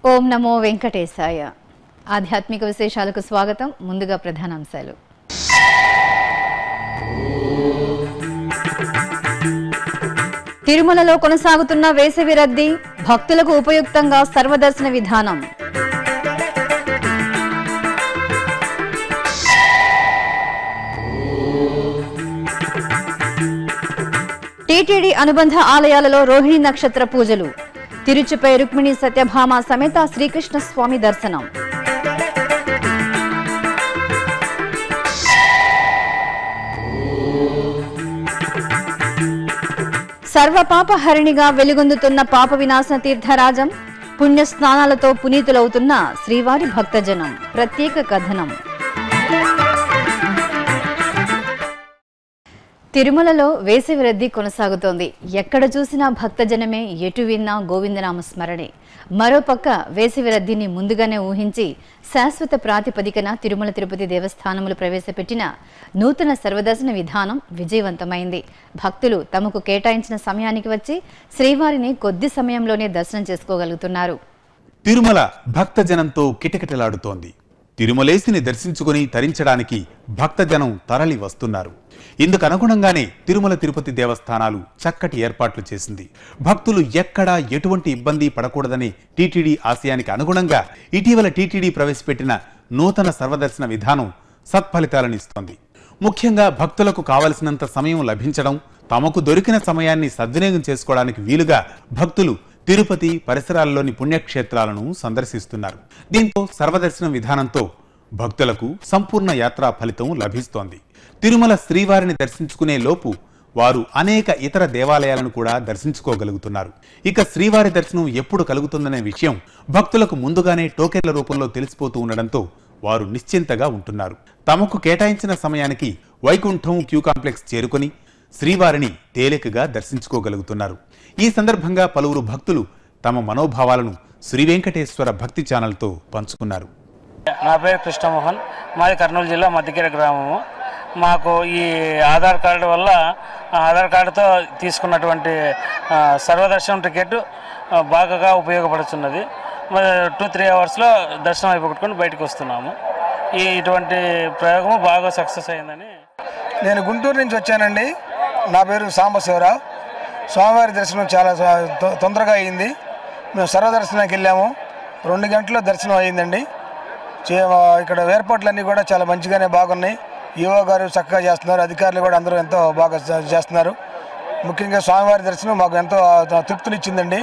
ఓం నమో వెంకటేశాయ ఆధ్యాత్మిక విశేషాలకు స్వాగతం ముందుగా ప్రధానాంశాలు తిరుమలలో కొనసాగుతున్న వేసవి రద్దీ భక్తులకు ఉపయుక్తంగా సర్వదర్శన విధానం టీటీడీ అనుబంధ ఆలయాలలో రోహిణి నక్షత్ర పూజలు తిరుచుపై రుక్మిణి సత్యభామ సమేత శ్రీకృష్ణ స్వామి దర్శనం సర్వపాపహరిణిగా వెలుగొందుతున్న పాప వినాశన తీర్థరాజం పుణ్య స్నానాలతో పునీతులవుతున్న శ్రీవారి భక్తజనం ప్రత్యేక కథనం తిరుమలలో వేసవి రద్దీ కొనసాగుతోంది ఎక్కడ చూసినా భక్తజనమే ఎటు విన్నా గోవిందనామ స్మరణే మరోపక్క వేసవి రద్దీని ముందుగానే ఊహించి శాశ్వత ప్రాతిపదికన తిరుమల తిరుపతి దేవస్థానములు ప్రవేశపెట్టిన నూతన సర్వదర్శన విధానం విజయవంతమైంది భక్తులు తమకు కేటాయించిన సమయానికి వచ్చి శ్రీవారిని కొద్ది సమయంలోనే దర్శనం చేసుకోగలుగుతున్నారు తిరుమల భక్తజనంతో కిటకిటలాడుతోంది తిరుమలేసిని దర్శించుకుని తరించడానికి భక్తజనం తరలి వస్తున్నారు ఇందుకు అనుగుణంగానే తిరుమల తిరుపతి దేవస్థానాలు చక్కటి ఏర్పాట్లు చేసింది భక్తులు ఎక్కడా ఎటువంటి ఇబ్బంది పడకూడదని టీటీడీ ఆశయానికి అనుగుణంగా ఇటీవల టీటీడీ ప్రవేశపెట్టిన నూతన సర్వదర్శన విధానం సత్ఫలితాలనిస్తోంది ముఖ్యంగా భక్తులకు కావలసినంత సమయం లభించడం తమకు దొరికిన సమయాన్ని సద్వినియోగం చేసుకోవడానికి వీలుగా భక్తులు తిరుపతి పరిసరాల్లోని పుణ్యక్షేత్రాలను సందర్శిస్తున్నారు దీంతో సర్వదర్శనం విధానంతో భక్తులకు సంపూర్ణ యాత్రా ఫలితం లభిస్తోంది తిరుమల శ్రీవారిని దర్శించుకునే లోపు వారు అనేక ఇతర దేవాలయాలను కూడా దర్శించుకోగలుగుతున్నారు ఇక శ్రీవారి దర్శనం ఎప్పుడు కలుగుతుందనే విషయం భక్తులకు ముందుగానే టోకెన్ల రూపంలో తెలిసిపోతూ ఉండడంతో వారు నిశ్చింతగా ఉంటున్నారు తమకు కేటాయించిన సమయానికి వైకుంఠం క్యూ కాంప్లెక్స్ చేరుకొని శ్రీవారిని తేలికగా దర్శించుకోగలుగుతున్నారు ఈ సందర్భంగా పలువురు భక్తులు తమ మనోభావాలను శ్రీ వెంకటేశ్వర భక్తి ఛానల్తో పంచుకున్నారు నా పేరు కృష్ణమోహన్ మాది కర్నూలు జిల్లా మధ్యగిరి గ్రామము మాకు ఈ ఆధార్ కార్డు వల్ల ఆ ఆధార్ కార్డుతో తీసుకున్నటువంటి ఆ, సర్వదర్శనం టికెట్ ఆ, బాగా ఉపయోగపడుతున్నది మరి టూ త్రీ అవర్స్లో దర్శనం అయిపోగొట్టుకొని బయటకు వస్తున్నాము ఈ ఇటువంటి ప్రయోగము బాగా సక్సెస్ అయిందని నేను గుంటూరు నుంచి వచ్చానండి నా పేరు సాంబశివరావు స్వామివారి దర్శనం చాలా స్వ- తొ- తొందరగా అయింది మేము సర్వదర్శనానికి వెళ్ళాము రెండు గంటల్లో దర్శనం అయ్యిందండి చే- ఇక్కడ ఏర్పాట్లన్నీ కూడా చాలా మంచిగానే బాగున్నాయి ఈవో గారు చక్కగా చేస్తున్నారు అధికారులు కూడా అందరూ ఎంతో బాగా చే- చేస్తున్నారు ముఖ్యంగా స్వామివారి దర్శనం మాకు ఎంతో తృప్తినిచ్చిందండి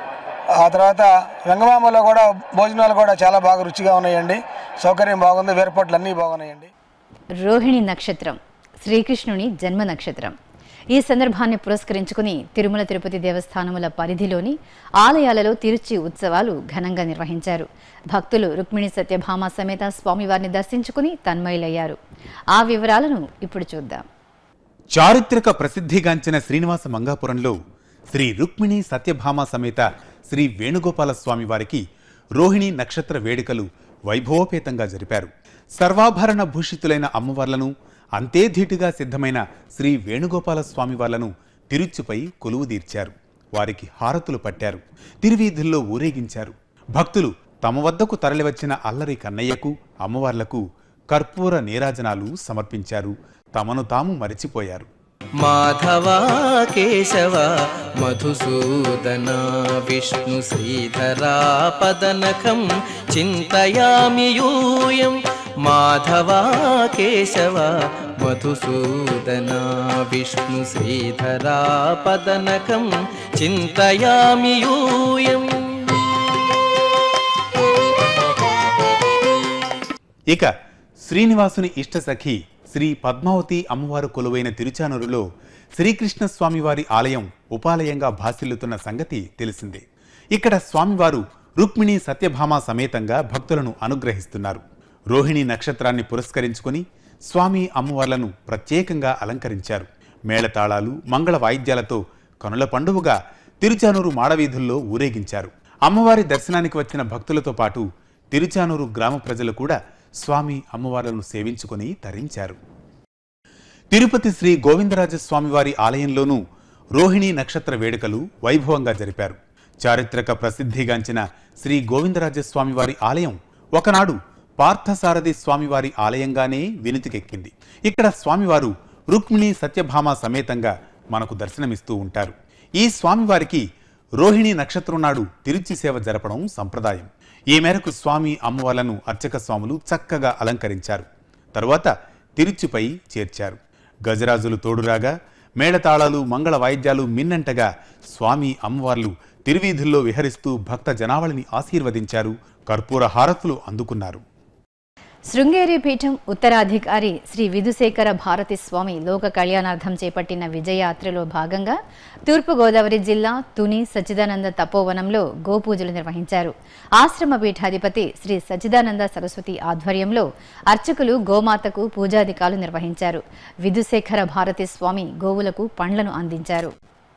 ఆ తర్వాత వెంగమామలో కూడా భోజనాలు కూడా చాలా బాగా రుచిగా ఉన్నాయండి సౌకర్యం బాగుంది ఏర్పాట్లు అన్నీ బాగున్నాయండి రోహిణి నక్షత్రం శ్రీకృష్ణుని జన్మ నక్షత్రం ఈ సందర్భాన్ని పురస్కరించుకుని తిరుమల తిరుపతి దేవస్థానముల పరిధిలోని ఆలయాలలో తిరుచి ఉత్సవాలు ఘనంగా నిర్వహించారు భక్తులు రుక్మిణి సత్యభామ సమేత స్వామివారిని దర్శించుకుని తన్మయులయ్యారు ఆ వివరాలను ఇప్పుడు చూద్దాం చారిత్రక ప్రసిద్ధిగాంచిన శ్రీనివాస మంగాపురంలో శ్రీ రుక్మిణి సత్యభామ సమేత శ్రీ వేణుగోపాల స్వామి వారికి రోహిణి నక్షత్ర వేడుకలు వైభవోపేతంగా జరిపారు సర్వాభరణ భూషితులైన అమ్మవార్లను అంతే ధీటుగా సిద్ధమైన శ్రీ వేణుగోపాల స్వామి వార్లను తిరుచుపై కొలువుదీర్చారు వారికి హారతులు పట్టారు తిరువీధుల్లో ఊరేగించారు భక్తులు తమ వద్దకు తరలివచ్చిన అల్లరి కన్నయ్యకు అమ్మవార్లకు కర్పూర నీరాజనాలు సమర్పించారు తమను తాము మరిచిపోయారు మాధవా కేశవ మధుసూదన విష్ణు శ్రీధరా పదనఖం చింతయామి యూయం మాధవా కేశవ మధుసూదన విష్ణు శ్రీధరా పదనఖం చింతయామి యూయం ఇక శ్రీనివాసుని ఇష్టసఖి శ్రీ పద్మావతి అమ్మవారు కొలువైన తిరుచానూరులో శ్రీకృష్ణ స్వామివారి ఆలయం ఉపాలయంగా భాసిల్లుతున్న సంగతి తెలిసిందే ఇక్కడ స్వామివారు రుక్మిణి సత్యభామ సమేతంగా భక్తులను అనుగ్రహిస్తున్నారు రోహిణి నక్షత్రాన్ని పురస్కరించుకుని స్వామి అమ్మవార్లను ప్రత్యేకంగా అలంకరించారు మేళతాళాలు మంగళ వాయిద్యాలతో కనుల పండువగా తిరుచానూరు మాడవీధుల్లో ఊరేగించారు అమ్మవారి దర్శనానికి వచ్చిన భక్తులతో పాటు తిరుచానూరు గ్రామ ప్రజలు కూడా స్వామి అమ్మవార్లను సేవించుకుని తరించారు తిరుపతి శ్రీ గోవిందరాజ స్వామివారి ఆలయంలోనూ రోహిణీ నక్షత్ర వేడుకలు వైభవంగా జరిపారు చారిత్రక ప్రసిద్ధిగాంచిన శ్రీ గోవిందరాజస్వామి వారి ఆలయం ఒకనాడు పార్థసారథి స్వామివారి ఆలయంగానే వినుతికెక్కింది ఇక్కడ స్వామివారు రుక్మిణి సత్యభామ సమేతంగా మనకు దర్శనమిస్తూ ఉంటారు ఈ స్వామివారికి రోహిణి నక్షత్రం నాడు తిరుచి సేవ జరపడం సంప్రదాయం ఈ మేరకు స్వామి అమ్మవార్లను అర్చక స్వాములు చక్కగా అలంకరించారు తరువాత తిరుచిపై చేర్చారు గజరాజులు తోడురాగా మేళతాళాలు మంగళ వాయిద్యాలు మిన్నంటగా స్వామి అమ్మవార్లు తిరువీధుల్లో విహరిస్తూ భక్త జనావళిని ఆశీర్వదించారు కర్పూర హారతులు అందుకున్నారు శృంగేరి పీఠం ఉత్తరాధికారి శ్రీ విధుశేఖర భారతి స్వామి లోక కళ్యాణార్థం చేపట్టిన విజయయాత్రలో భాగంగా తూర్పుగోదావరి జిల్లా తుని సచ్చిదానంద తపోవనంలో గోపూజలు నిర్వహించారు ఆశ్రమ పీఠాధిపతి శ్రీ సచ్చిదానంద సరస్వతి ఆధ్వర్యంలో అర్చకులు గోమాతకు పూజాధికాలు నిర్వహించారు విధుశేఖర భారతి స్వామి గోవులకు పండ్లను అందించారు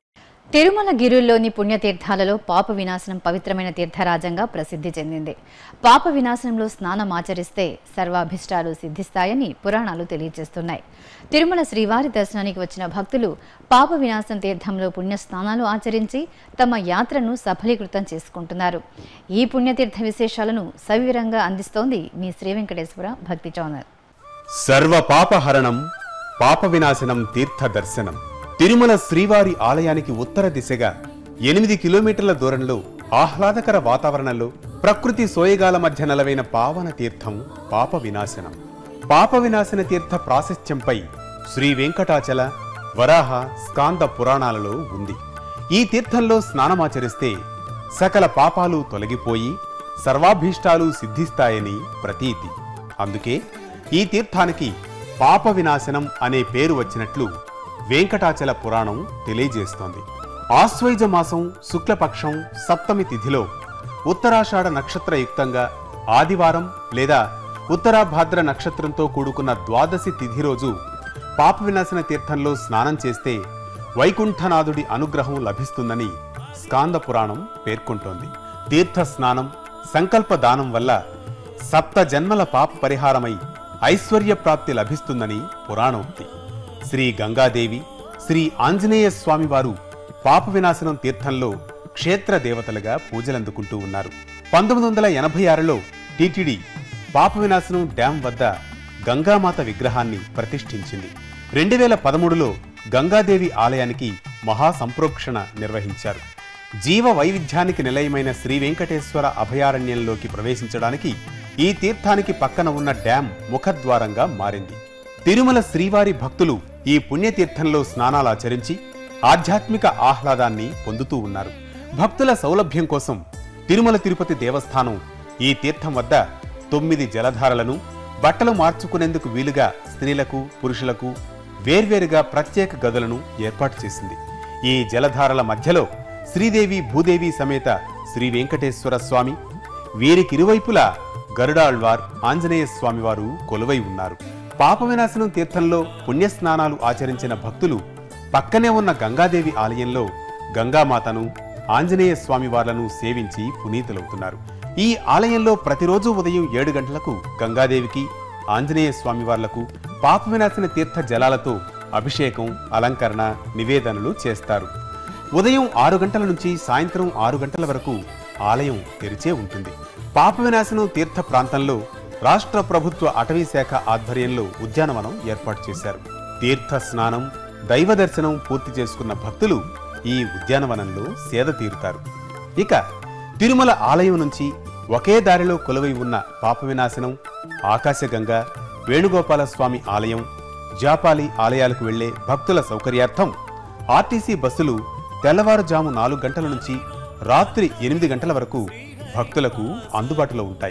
తిరుమల గిరుల్లోని పుణ్యతీర్థాలలో పాప వినాశనం పవిత్రమైన తీర్థరాజంగా ప్రసిద్ధి చెందింది పాప వినాశనంలో స్నానం ఆచరిస్తే సర్వాభిష్టాలు సిద్ధిస్తాయని పురాణాలు తెలియజేస్తున్నాయి తిరుమల శ్రీవారి దర్శనానికి వచ్చిన భక్తులు పాప వినాశనం తీర్థంలో పుణ్య స్నానాలు ఆచరించి తమ యాత్రను సఫలీకృతం చేసుకుంటున్నారు ఈ పుణ్యతీర్థ విశేషాలను సవివరంగా అందిస్తోంది మీ శ్రీ వెంకటేశ్వర భక్తి ఛానల్ సర్వ పాపహరణం పాప వినాశనం తీర్థ దర్శనం తిరుమల శ్రీవారి ఆలయానికి ఉత్తర దిశగా ఎనిమిది కిలోమీటర్ల దూరంలో ఆహ్లాదకర వాతావరణంలో ప్రకృతి సోయగాల మధ్య నెలవైన పావన తీర్థం పాప వినాశనం పాప వినాశన తీర్థ ప్రాశస్త్యంపై శ్రీ వెంకటాచల వరాహ స్కాంద పురాణాలలో ఉంది ఈ తీర్థంలో స్నానమాచరిస్తే సకల పాపాలు తొలగిపోయి సర్వాభీష్టాలు సిద్ధిస్తాయని ప్రతీతి అందుకే ఈ తీర్థానికి పాప వినాశనం అనే పేరు వచ్చినట్లు వెంకటాచల పురాణం తెలియజేస్తోంది ఆశ్వయుజ మాసం శుక్లపక్షం సప్తమి తిథిలో ఉత్తరాషాఢ నక్షత్రయుక్తంగా ఆదివారం లేదా ఉత్తరాభాద్ర నక్షత్రంతో కూడుకున్న ద్వాదశి తిథి రోజు పాప వినాశన తీర్థంలో స్నానం చేస్తే వైకుంఠనాథుడి అనుగ్రహం లభిస్తుందని స్కాంద పురాణం పేర్కొంటోంది తీర్థ స్నానం సంకల్ప దానం వల్ల సప్త జన్మల పాప పరిహారమై ఐశ్వర్య ప్రాప్తి లభిస్తుందని పురాణోక్తి శ్రీ గంగాదేవి శ్రీ ఆంజనేయ స్వామివారు పాప వినాశనం తీర్థంలో క్షేత్ర దేవతలుగా పూజలందుకుంటూ ఉన్నారు పంతొమ్మిది వందల ఎనభై ఆరులో టీటీడీ పాప వినాశనం డ్యాం వద్ద గంగామాత విగ్రహాన్ని ప్రతిష్ఠించింది రెండు వేల పదమూడులో గంగాదేవి ఆలయానికి మహా సంప్రోక్షణ నిర్వహించారు జీవ వైవిధ్యానికి నిలయమైన శ్రీ వెంకటేశ్వర అభయారణ్యంలోకి ప్రవేశించడానికి ఈ తీర్థానికి పక్కన ఉన్న డ్యాం ముఖద్వారంగా మారింది తిరుమల శ్రీవారి భక్తులు ఈ పుణ్యతీర్థంలో స్నానాలాచరించి ఆధ్యాత్మిక ఆహ్లాదాన్ని పొందుతూ ఉన్నారు భక్తుల సౌలభ్యం కోసం తిరుమల తిరుపతి దేవస్థానం ఈ తీర్థం వద్ద తొమ్మిది జలధారలను బట్టలు మార్చుకునేందుకు వీలుగా స్త్రీలకు పురుషులకు వేర్వేరుగా ప్రత్యేక గదులను ఏర్పాటు చేసింది ఈ జలధారల మధ్యలో శ్రీదేవి భూదేవి సమేత శ్రీ వెంకటేశ్వర స్వామి వీరికిరువైపులా గరుడాళ్వార్ ఆంజనేయ స్వామివారు కొలువై ఉన్నారు పాప వినాశనం తీర్థంలో పుణ్యస్నానాలు ఆచరించిన భక్తులు పక్కనే ఉన్న గంగాదేవి ఆలయంలో గంగామాతను ఆంజనేయ స్వామివార్లను సేవించి పునీతులవుతున్నారు ఈ ఆలయంలో ప్రతిరోజు ఉదయం ఏడు గంటలకు గంగాదేవికి ఆంజనేయ స్వామివార్లకు పాప వినాశన తీర్థ జలాలతో అభిషేకం అలంకరణ నివేదనలు చేస్తారు ఉదయం ఆరు గంటల నుంచి సాయంత్రం ఆరు గంటల వరకు ఆలయం తెరిచే ఉంటుంది పాప వినాశనం తీర్థ ప్రాంతంలో రాష్ట్ర ప్రభుత్వ అటవీ శాఖ ఆధ్వర్యంలో ఉద్యానవనం ఏర్పాటు చేశారు తీర్థ స్నానం దైవ దర్శనం పూర్తి చేసుకున్న భక్తులు ఈ ఉద్యానవనంలో సేద తీరుతారు ఇక తిరుమల ఆలయం నుంచి ఒకే దారిలో కొలువై ఉన్న పాప వినాశనం ఆకాశగంగ వేణుగోపాల స్వామి ఆలయం జాపాలి ఆలయాలకు వెళ్లే భక్తుల సౌకర్యార్థం ఆర్టీసీ బస్సులు తెల్లవారుజాము నాలుగు గంటల నుంచి రాత్రి ఎనిమిది గంటల వరకు భక్తులకు అందుబాటులో ఉంటాయి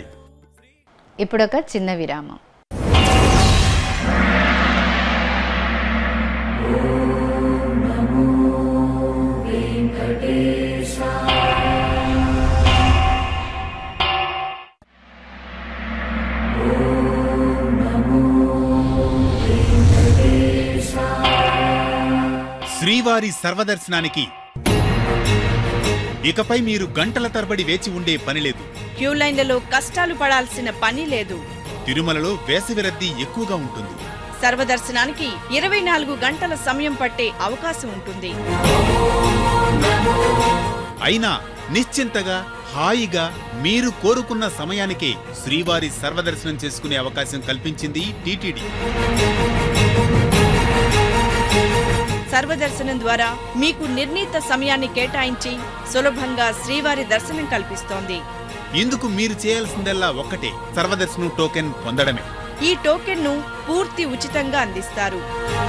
ఇప్పుడొక చిన్న విరామం శ్రీవారి సర్వదర్శనానికి ఇకపై మీరు గంటల తరబడి వేచి ఉండే పని లేదు క్యూ లైన్లలో కష్టాలు పడాల్సిన పని లేదు తిరుమలలో వేసవి రద్దీ ఎక్కువగా ఉంటుంది సర్వదర్శనానికి ఇరవై నాలుగు గంటల సమయం పట్టే అవకాశం ఉంటుంది అయినా నిశ్చింతగా హాయిగా మీరు కోరుకున్న సమయానికే శ్రీవారి సర్వదర్శనం చేసుకునే అవకాశం కల్పించింది టీటీడీ సర్వదర్శనం ద్వారా మీకు నిర్ణీత సమయాన్ని కేటాయించి సులభంగా శ్రీవారి దర్శనం కల్పిస్తోంది ఇందుకు మీరు చేయాల్సిందల్లా ఒక్కటే సర్వదర్శనం టోకెన్ పొందడమే ఈ టోకెన్ను పూర్తి ఉచితంగా అందిస్తారు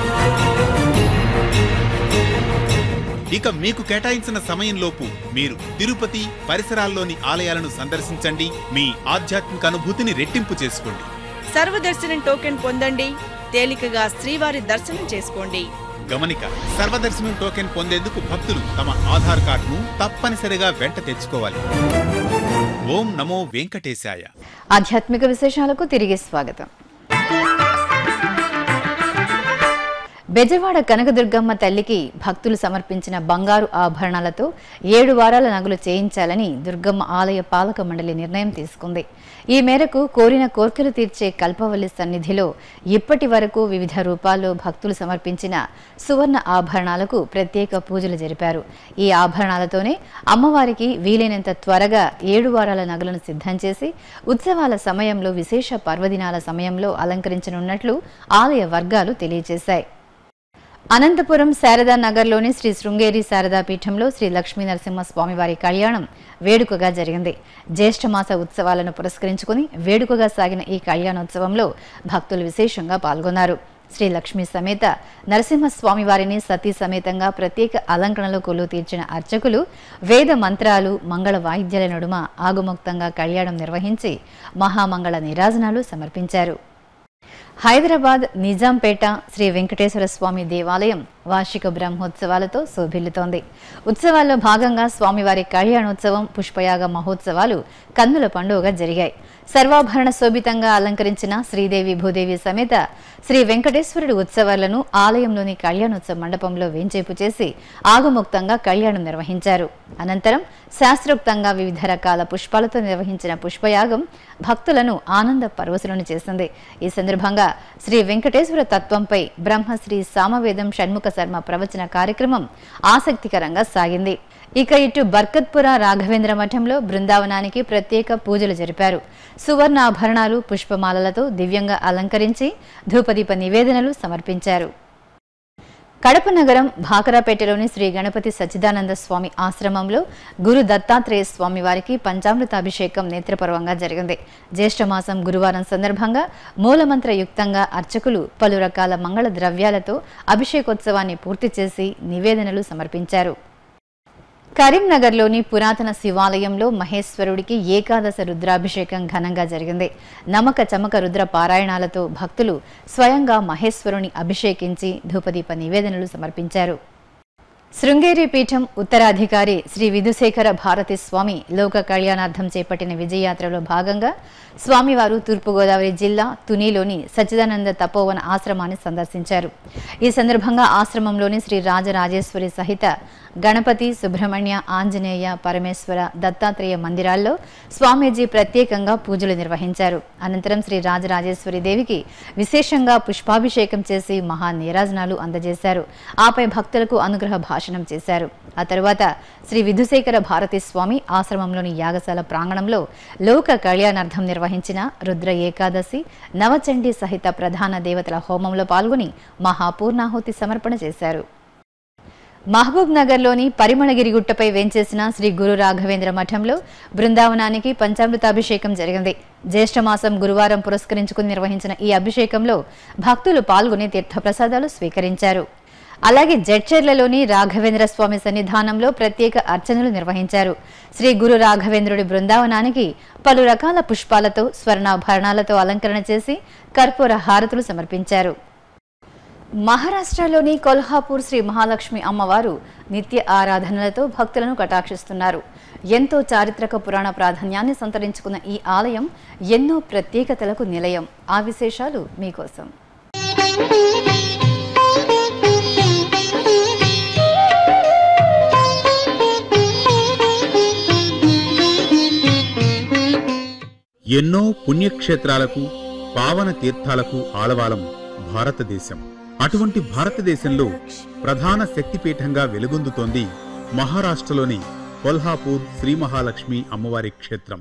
ఇక మీకు కేటాయించిన సమయంలోపు మీరు తిరుపతి పరిసరాల్లోని ఆలయాలను సందర్శించండి మీ ఆధ్యాత్మిక అనుభూతిని రెట్టింపు చేసుకోండి సర్వదర్శనం టోకెన్ పొందండి తేలికగా శ్రీవారి దర్శనం చేసుకోండి గమనిక సర్వదర్శనం టోకెన్ పొందేందుకు భక్తులు తమ ఆధార్ కార్డును తప్పనిసరిగా వెంట తెచ్చుకోవాలి ఓం నమో వెంకటేశాయ ఆధ్యాత్మిక విశేషాలకు తిరిగి స్వాగతం బెజవాడ కనకదుర్గమ్మ తల్లికి భక్తులు సమర్పించిన బంగారు ఆభరణాలతో ఏడు వారాల నగలు చేయించాలని దుర్గమ్మ ఆలయ పాలక మండలి నిర్ణయం తీసుకుంది ఈ మేరకు కోరిన కోర్కెలు తీర్చే కల్పవల్లి సన్నిధిలో ఇప్పటి వరకు వివిధ రూపాల్లో భక్తులు సమర్పించిన సువర్ణ ఆభరణాలకు ప్రత్యేక పూజలు జరిపారు ఈ ఆభరణాలతోనే అమ్మవారికి వీలైనంత త్వరగా ఏడు వారాల నగలను సిద్ధం చేసి ఉత్సవాల సమయంలో విశేష పర్వదినాల సమయంలో అలంకరించనున్నట్లు ఆలయ వర్గాలు తెలియజేశాయి అనంతపురం శారదా నగర్లోని శ్రీ శృంగేరి శారదా పీఠంలో శ్రీ లక్ష్మీ నరసింహస్వామి వారి కళ్యాణం వేడుకగా జరిగింది జ్యేష్ఠమాస ఉత్సవాలను పురస్కరించుకుని వేడుకగా సాగిన ఈ కళ్యాణోత్సవంలో భక్తులు విశేషంగా పాల్గొన్నారు శ్రీ లక్ష్మీ సమేత నరసింహస్వామి వారిని సతీ సమేతంగా ప్రత్యేక అలంకరణలో కొలువు తీర్చిన అర్చకులు వేద మంత్రాలు మంగళ వాయిద్యాల నడుమ ఆగుముక్తంగా కళ్యాణం నిర్వహించి మహామంగళ నీరాజనాలు సమర్పించారు హైదరాబాద్ నిజాంపేట శ్రీ వెంకటేశ్వర స్వామి దేవాలయం వార్షిక బ్రహ్మోత్సవాలతో శోభిల్లుతోంది ఉత్సవాల్లో భాగంగా స్వామివారి కళ్యాణోత్సవం పుష్పయాగ మహోత్సవాలు కన్నుల పండుగగా జరిగాయి సర్వాభరణ శోభితంగా అలంకరించిన శ్రీదేవి భూదేవి సమేత శ్రీ వెంకటేశ్వరుడి ఉత్సవాలను ఆలయంలోని కళ్యాణోత్సవ మండపంలో వేంచేపు చేసి ఆగముక్తంగా కళ్యాణం నిర్వహించారు అనంతరం శాస్త్రోక్తంగా వివిధ రకాల పుష్పాలతో నిర్వహించిన పుష్పయాగం భక్తులను ఆనంద పరవశులను చేసింది ఈ సందర్భంగా శ్రీ వెంకటేశ్వర తత్వంపై బ్రహ్మశ్రీ సామవేదం షణ్ముఖ శర్మ ప్రవచన కార్యక్రమం ఆసక్తికరంగా సాగింది ఇక ఇటు బర్కత్పుర రాఘవేంద్ర మఠంలో బృందావనానికి ప్రత్యేక పూజలు జరిపారు సువర్ణాభరణాలు పుష్పమాలలతో దివ్యంగా అలంకరించి ధూపదీప నివేదనలు సమర్పించారు కడప నగరం భాకరాపేటలోని శ్రీ గణపతి సచ్చిదానంద స్వామి ఆశ్రమంలో గురు దత్తాత్రేయ స్వామి వారికి పంచామృతాభిషేకం నేత్రపర్వంగా జరిగింది జ్యేష్ఠమాసం గురువారం సందర్భంగా మూలమంత్ర యుక్తంగా అర్చకులు పలు రకాల మంగళ ద్రవ్యాలతో అభిషేకోత్సవాన్ని పూర్తి చేసి నివేదనలు సమర్పించారు కరీంనగర్లోని పురాతన శివాలయంలో మహేశ్వరుడికి ఏకాదశ రుద్రాభిషేకం ఘనంగా జరిగింది నమక చమక రుద్ర పారాయణాలతో భక్తులు స్వయంగా మహేశ్వరుని అభిషేకించి ధూపదీప నివేదనలు సమర్పించారు శృంగేరి పీఠం ఉత్తరాధికారి శ్రీ విధుశేఖర భారతి స్వామి లోక కళ్యాణార్థం చేపట్టిన విజయయాత్రలో భాగంగా స్వామివారు తూర్పుగోదావరి జిల్లా తునిలోని సచ్చిదానంద తపోవన ఆశ్రమాన్ని సందర్శించారు ఈ సందర్భంగా ఆశ్రమంలోని శ్రీ రాజరాజేశ్వరి సహిత గణపతి సుబ్రహ్మణ్య ఆంజనేయ పరమేశ్వర దత్తాత్రేయ మందిరాల్లో స్వామీజీ ప్రత్యేకంగా పూజలు నిర్వహించారు అనంతరం శ్రీ రాజరాజేశ్వరి దేవికి విశేషంగా పుష్పాభిషేకం చేసి మహా నీరాజనాలు అందజేశారు ఆపై భక్తులకు అనుగ్రహ భాషణం చేశారు ఆ తరువాత శ్రీ విధుశేఖర భారతి స్వామి ఆశ్రమంలోని యాగశాల ప్రాంగణంలో లోక కళ్యాణార్థం నిర్వహించిన రుద్ర ఏకాదశి నవచండీ సహిత ప్రధాన దేవతల హోమంలో పాల్గొని మహాపూర్ణాహుతి సమర్పణ చేశారు మహబూబ్ నగర్లోని పరిమళగిరి గుట్టపై వేంచేసిన శ్రీ గురు రాఘవేంద్ర మఠంలో బృందావనానికి పంచామృతాభిషేకం జరిగింది జ్యేష్ఠమాసం గురువారం పురస్కరించుకుని నిర్వహించిన ఈ అభిషేకంలో భక్తులు పాల్గొని తీర్థప్రసాదాలు స్వీకరించారు అలాగే జడ్చర్లలోని రాఘవేంద్ర స్వామి సన్నిధానంలో ప్రత్యేక అర్చనలు నిర్వహించారు శ్రీ గురు రాఘవేంద్రుడి బృందావనానికి పలు రకాల పుష్పాలతో స్వర్ణాభరణాలతో అలంకరణ చేసి కర్పూర హారతులు సమర్పించారు మహారాష్ట్రలోని కొల్హాపూర్ శ్రీ మహాలక్ష్మి అమ్మవారు నిత్య ఆరాధనలతో భక్తులను కటాక్షిస్తున్నారు ఎంతో చారిత్రక పురాణ ప్రాధాన్యాన్ని సంతరించుకున్న ఈ ఆలయం ఎన్నో ప్రత్యేకతలకు నిలయం ఆ విశేషాలు మీకోసం ఎన్నో పుణ్యక్షేత్రాలకు పావన తీర్థాలకు ఆలవాలం భారతదేశం అటువంటి భారతదేశంలో ప్రధాన శక్తిపీఠంగా వెలుగొందుతోంది మహారాష్ట్రలోని కొల్హాపూర్ శ్రీ మహాలక్ష్మి అమ్మవారి క్షేత్రం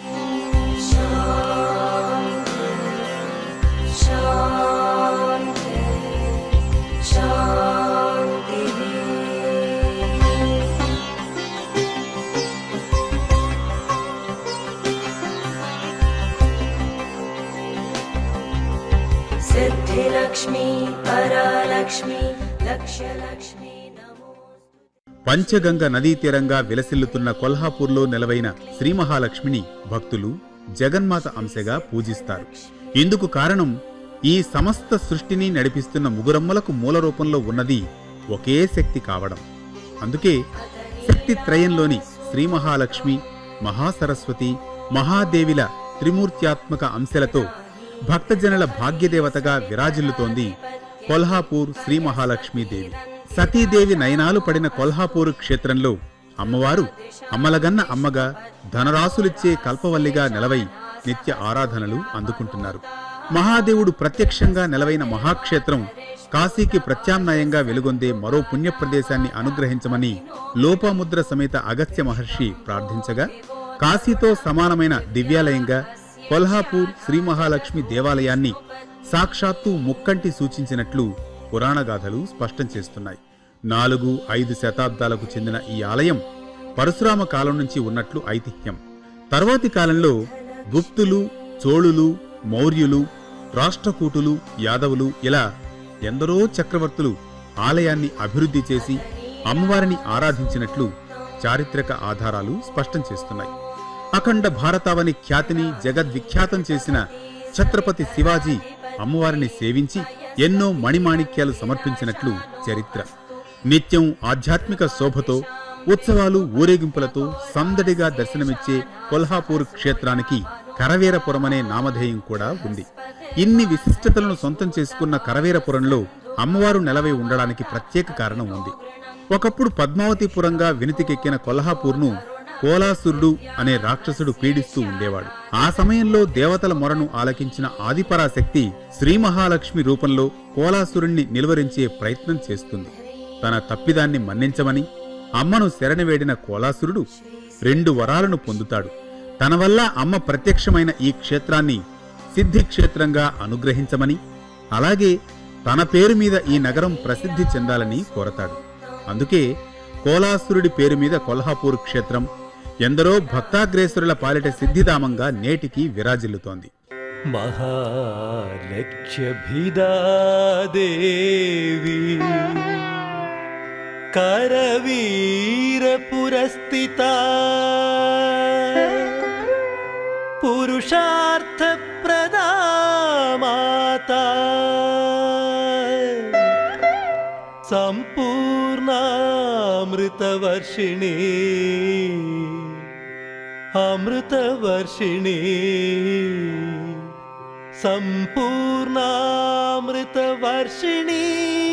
सिद्धिलक्ष्मी परालक्ष्मी लक्ष्यलक्ष्मी नमो పంచగంగ నదీ తీరంగా విలసిల్లుతున్న కొల్హాపూర్లో నెలవైన శ్రీ మహాలక్ష్మిని భక్తులు జగన్మాత అంశగా పూజిస్తారు ఇందుకు కారణం ఈ సమస్త సృష్టిని నడిపిస్తున్న ముగురమ్మలకు మూల రూపంలో ఉన్నది ఒకే శక్తి కావడం అందుకే శక్తి త్రయంలోని శ్రీ మహాలక్ష్మి మహాసరస్వతి మహాదేవిల త్రిమూర్త్యాత్మక అంశలతో భక్తజనుల భాగ్యదేవతగా విరాజిల్లుతోంది కొల్హాపూర్ శ్రీ మహాలక్ష్మీదేవి సతీదేవి నయనాలు పడిన కొల్హాపూర్ క్షేత్రంలో అమ్మవారు అమ్మలగన్న అమ్మగా ధనరాశులిచ్చే కల్పవల్లిగా నిలవై నిత్య ఆరాధనలు అందుకుంటున్నారు మహాదేవుడు ప్రత్యక్షంగా నెలవైన మహాక్షేత్రం కాశీకి ప్రత్యామ్నాయంగా వెలుగొందే మరో పుణ్యప్రదేశాన్ని అనుగ్రహించమని లోపాముద్ర సమేత అగస్త్య మహర్షి ప్రార్థించగా కాశీతో సమానమైన దివ్యాలయంగా కొల్హాపూర్ శ్రీ మహాలక్ష్మి దేవాలయాన్ని సాక్షాత్తు ముక్కంటి సూచించినట్లు పురాణగాథలు స్పష్టం చేస్తున్నాయి నాలుగు ఐదు శతాబ్దాలకు చెందిన ఈ ఆలయం పరశురామ కాలం నుంచి ఉన్నట్లు ఐతిహ్యం తర్వాతి కాలంలో గుప్తులు చోళులు మౌర్యులు రాష్ట్రకూటులు యాదవులు ఇలా ఎందరో చక్రవర్తులు ఆలయాన్ని అభివృద్ధి చేసి అమ్మవారిని ఆరాధించినట్లు చారిత్రక ఆధారాలు స్పష్టం చేస్తున్నాయి అఖండ భారతావని ఖ్యాతిని జగద్విఖ్యాతం చేసిన ఛత్రపతి శివాజీ అమ్మవారిని సేవించి ఎన్నో మణిమాణిక్యాలు సమర్పించినట్లు చరిత్ర నిత్యం ఆధ్యాత్మిక శోభతో ఉత్సవాలు ఊరేగింపులతో సందడిగా దర్శనమిచ్చే కొల్హాపూర్ క్షేత్రానికి కరవీరపురమనే నామధేయం కూడా ఉంది ఇన్ని విశిష్టతలను సొంతం చేసుకున్న కరవీరపురంలో అమ్మవారు నెలవై ఉండడానికి ప్రత్యేక కారణం ఉంది ఒకప్పుడు పద్మావతిపురంగా వినితికెక్కిన కొల్హాపూర్ను కోలాసురుడు అనే రాక్షసుడు పీడిస్తూ ఉండేవాడు ఆ సమయంలో దేవతల మొరను ఆలకించిన ఆదిపరాశక్తి శ్రీ మహాలక్ష్మి రూపంలో కోలాసురుణ్ణి నిలువరించే ప్రయత్నం చేస్తుంది తన తప్పిదాన్ని మన్నించమని అమ్మను శరణవేడిన కోలాసురుడు రెండు వరాలను పొందుతాడు తన వల్ల అమ్మ ప్రత్యక్షమైన ఈ క్షేత్రాన్ని సిద్ధి క్షేత్రంగా అనుగ్రహించమని అలాగే తన పేరు మీద ఈ నగరం ప్రసిద్ధి చెందాలని కోరతాడు అందుకే కోలాసురుడి పేరు మీద కొల్హాపూర్ క్షేత్రం ఎందరో భక్తాగ్రేసురుల పాలిట సిద్ధిధామంగా నేటికి విరాజిల్లుతోంది महालक्ष्यभिदादेवी करवीरपुरस्थिता पुरुषार्थप्रदा माता सम्पूर्णामृतवर्षिणी अमृतवर्षिणी सम्पूर्णामृतवर्षिणी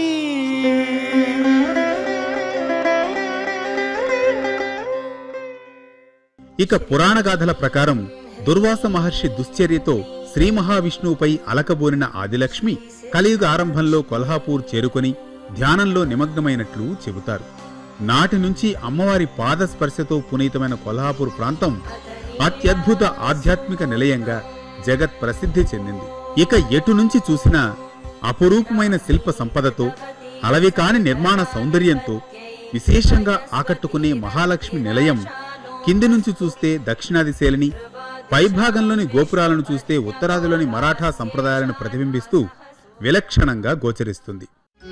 ఇక పురాణగాథల ప్రకారం దుర్వాస మహర్షి దుశ్చర్యతో శ్రీ మహావిష్ణువుపై అలకబోనిన ఆదిలక్ష్మి కలియుగ ఆరంభంలో కొల్హాపూర్ చేరుకొని ధ్యానంలో నిమగ్నమైనట్లు చెబుతారు నాటి నుంచి అమ్మవారి పాదస్పర్శతో పునీతమైన కొల్హాపూర్ ప్రాంతం అత్యద్భుత ఆధ్యాత్మిక నిలయంగా జగత్ ప్రసిద్ధి చెందింది ఇక ఎటు నుంచి చూసినా అపురూపమైన శిల్ప సంపదతో అలవికాని నిర్మాణ సౌందర్యంతో విశేషంగా ఆకట్టుకునే మహాలక్ష్మి నిలయం కింది నుంచి చూస్తే దక్షిణాది శైలిని పైభాగంలోని గోపురాలను చూస్తే ఉత్తరాదిలోని మరాఠా సంప్రదాయాలను ప్రతిబింబిస్తూ విలక్షణంగా గోచరిస్తుంది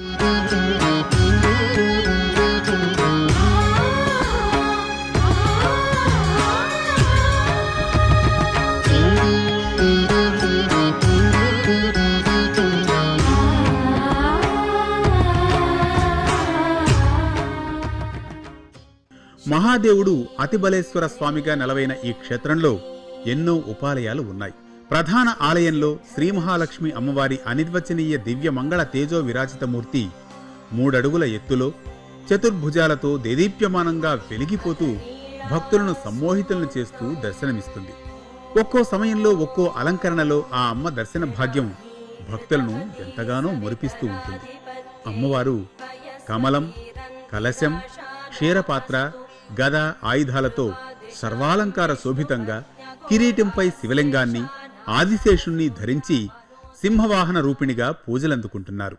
మహాదేవుడు అతిబలేశ్వర స్వామిగా నెలవైన ఈ క్షేత్రంలో ఎన్నో ఉపాలయాలు ఉన్నాయి ప్రధాన ఆలయంలో శ్రీ మహాలక్ష్మి అమ్మవారి అనిర్వచనీయ దివ్య మంగళ తేజో విరాజితమూర్తి మూడడుగుల ఎత్తులో చతుర్భుజాలతో దేదీప్యమానంగా వెలిగిపోతూ భక్తులను సమ్మోహితులను చేస్తూ దర్శనమిస్తుంది ఒక్కో సమయంలో ఒక్కో అలంకరణలో ఆ అమ్మ దర్శన భాగ్యం భక్తులను ఎంతగానో మురిపిస్తూ ఉంటుంది అమ్మవారు కమలం కలశం క్షీరపాత్ర గద ఆయుధాలతో సర్వాలంకార శోభితంగా కిరీటంపై శివలింగాన్ని ఆదిశేషుణ్ణి ధరించి సింహవాహన రూపిణిగా పూజలందుకుంటున్నారు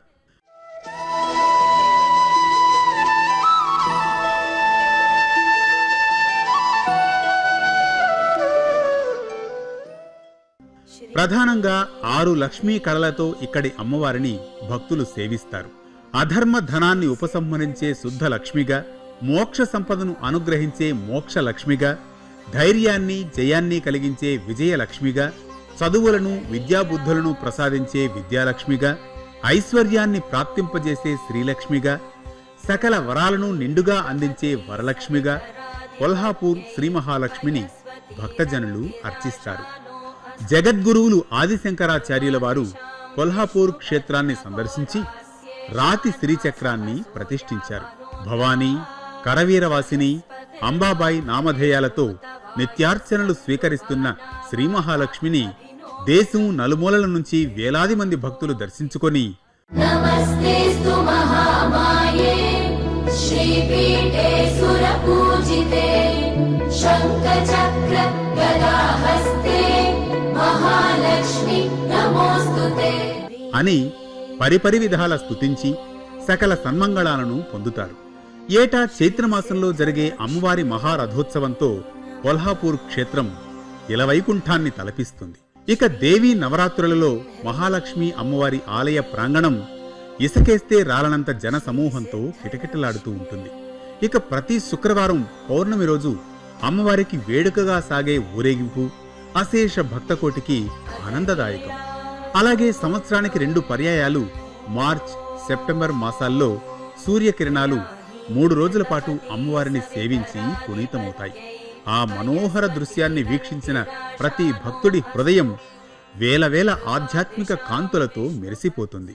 ప్రధానంగా ఆరు లక్ష్మీ కళలతో ఇక్కడి అమ్మవారిని భక్తులు సేవిస్తారు అధర్మ ధనాన్ని ఉపసంహరించే శుద్ధ లక్ష్మిగా మోక్ష సంపదను అనుగ్రహించే మోక్ష లక్ష్మిగా ధైర్యాన్ని జయాన్ని కలిగించే విజయలక్ష్మిగా చదువులను విద్యాబుద్ధులను ప్రసాదించే విద్యాలక్ష్మిగా ఐశ్వర్యాన్ని ప్రాప్తింపజేసే శ్రీలక్ష్మిగా సకల వరాలను నిండుగా అందించే వరలక్ష్మిగా కొల్హాపూర్ శ్రీ మహాలక్ష్మిని భక్తజనులు అర్చిస్తారు జగద్గురువులు ఆదిశంకరాచార్యుల వారు కొల్హాపూర్ క్షేత్రాన్ని సందర్శించి రాతి శ్రీచక్రాన్ని ప్రతిష్ఠించారు భవానీ కరవీరవాసిని అంబాబాయి నామధేయాలతో నిత్యార్చనలు స్వీకరిస్తున్న శ్రీ మహాలక్ష్మిని దేశం నలుమూలల నుంచి వేలాది మంది భక్తులు దర్శించుకొని नमस्तेऽस्तु महामाये श्रीपीठे सुरपूजिते शङ्खचक्र गदाहस्ते महालक्ष्मि नमोऽस्तु ते అని పరిపరి విధాల స్తుతించి సకల సన్మంగళాలను పొందుతారు ఏటా చైత్రమాసంలో జరిగే అమ్మవారి మహారథోత్సవంతో కొల్హాపూర్ క్షేత్రం ఇలవైకుంఠాన్ని తలపిస్తుంది ఇక దేవీ నవరాత్రులలో మహాలక్ష్మి అమ్మవారి ఆలయ ప్రాంగణం ఇసకేస్తే రాలనంత జన సమూహంతో కిటకిటలాడుతూ ఉంటుంది ఇక ప్రతి శుక్రవారం పౌర్ణమి రోజు అమ్మవారికి వేడుకగా సాగే ఊరేగింపు అశేష భక్తకోటికి ఆనందదాయకం అలాగే సంవత్సరానికి రెండు పర్యాయాలు మార్చ్ సెప్టెంబర్ మాసాల్లో సూర్యకిరణాలు మూడు రోజుల పాటు అమ్మవారిని సేవించి పునీతమవుతాయి ఆ మనోహర దృశ్యాన్ని వీక్షించిన ప్రతి భక్తుడి హృదయం వేల వేల ఆధ్యాత్మిక కాంతులతో మెరిసిపోతుంది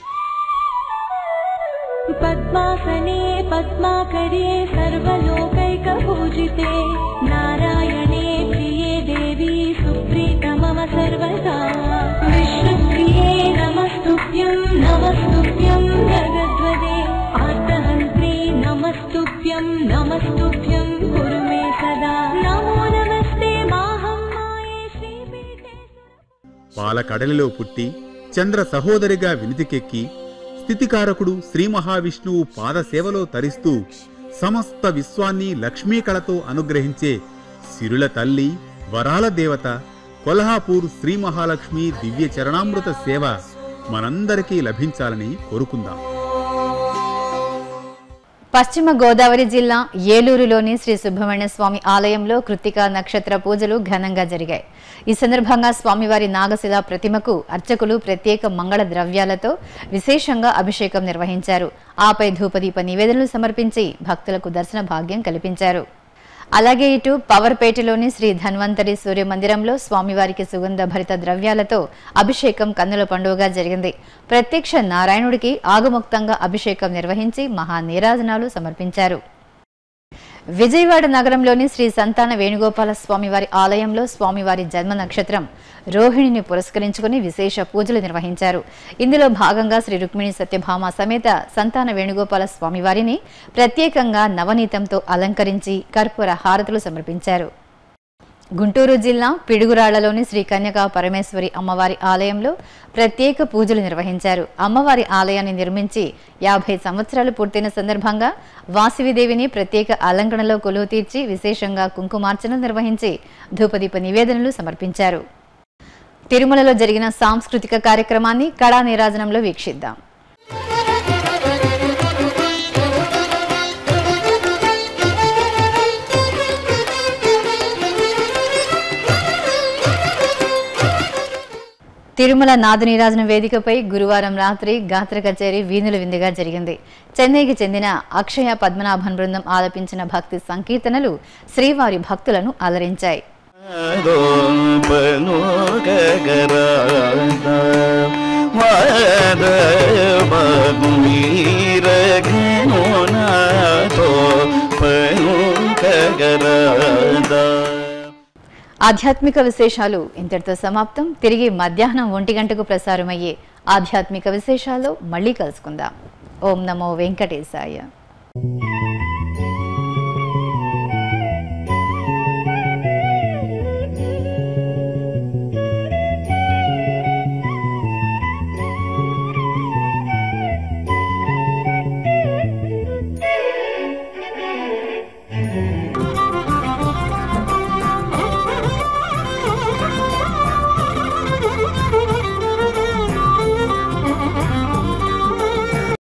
पद्मासने पद्माकरे सर्वलोकैकपूजिते नारायणे प्रिये देवी सुप्रीत मम सर्वदा विष्णुप्रिये नमस्तुभ्यं नमस्तुभ्यं जगद्वदे आर्तहन्त्रे नमस्तुभ्यं नमस्तुभ्यं कुरु मे सदा नमो नमस्ते माहं माये श्रीपीठे పాలకడలిలో పుట్టి చంద్ర సహోదరిగా వినితికెక్కి స్థితికారకుడు శ్రీ మహావిష్ణువు పాదసేవలో తరిస్తూ సమస్త విశ్వాన్ని లక్ష్మీకళతో అనుగ్రహించే సిరుల తల్లి వరాల దేవత కొల్హాపూర్ శ్రీ మహాలక్ష్మి దివ్య చరణామృత సేవ మనందరికీ లభించాలని కోరుకుందాం పశ్చిమ గోదావరి జిల్లా ఏలూరులోని శ్రీ సుబ్రహ్మణ్య స్వామి ఆలయంలో కృత్తికా నక్షత్ర పూజలు ఘనంగా జరిగాయి ఈ సందర్భంగా స్వామివారి నాగశిల ప్రతిమకు అర్చకులు ప్రత్యేక మంగళ ద్రవ్యాలతో విశేషంగా అభిషేకం నిర్వహించారు ఆపై ధూపదీప నివేదనలు సమర్పించి భక్తులకు దర్శన భాగ్యం కల్పించారు అలాగే ఇటు పవర్పేటలోని శ్రీ ధన్వంతరి సూర్య మందిరంలో స్వామివారికి సుగంధ భరిత ద్రవ్యాలతో అభిషేకం కన్నుల పండుగగా జరిగింది ప్రత్యక్ష నారాయణుడికి ఆగముక్తంగా అభిషేకం నిర్వహించి మహా నీరాజనాలు సమర్పించారు విజయవాడ నగరంలోని శ్రీ సంతాన వేణుగోపాల స్వామివారి ఆలయంలో స్వామివారి జన్మ నక్షత్రం రోహిణిని పురస్కరించుకుని విశేష పూజలు నిర్వహించారు ఇందులో భాగంగా శ్రీ రుక్మిణి సత్యభామ సమేత సంతాన వేణుగోపాల స్వామివారిని ప్రత్యేకంగా నవనీతంతో అలంకరించి కర్పూర హారతులు సమర్పించారు గుంటూరు జిల్లా పిడుగురాళ్లలోని శ్రీ కన్యకా పరమేశ్వరి అమ్మవారి ఆలయంలో ప్రత్యేక పూజలు నిర్వహించారు అమ్మవారి ఆలయాన్ని నిర్మించి యాభై సంవత్సరాలు పూర్తయిన సందర్భంగా వాసవిదేవిని ప్రత్యేక అలంకరణలో కొలువు తీర్చి విశేషంగా కుంకుమార్చన నిర్వహించి ధూపదీప నివేదనలు సమర్పించారు తిరుమలలో జరిగిన సాంస్కృతిక కార్యక్రమాన్ని కళా నీరాజనంలో వీక్షిద్దాం తిరుమల నాదనీరాజన వేదికపై గురువారం రాత్రి గాత్ర కచేరీ వీణుల విందుగా జరిగింది చెన్నైకి చెందిన అక్షయ పద్మనాభన్ బృందం ఆలపించిన భక్తి సంకీర్తనలు శ్రీవారి భక్తులను అలరించాయి ఆధ్యాత్మిక విశేషాలు ఇంతటితో సమాప్తం తిరిగి మధ్యాహ్నం ఒంటి గంటకు ప్రసారమయ్యే ఆధ్యాత్మిక విశేషాల్లో మళ్ళీ కలుసుకుందాం ఓం నమో వెంకటేశాయ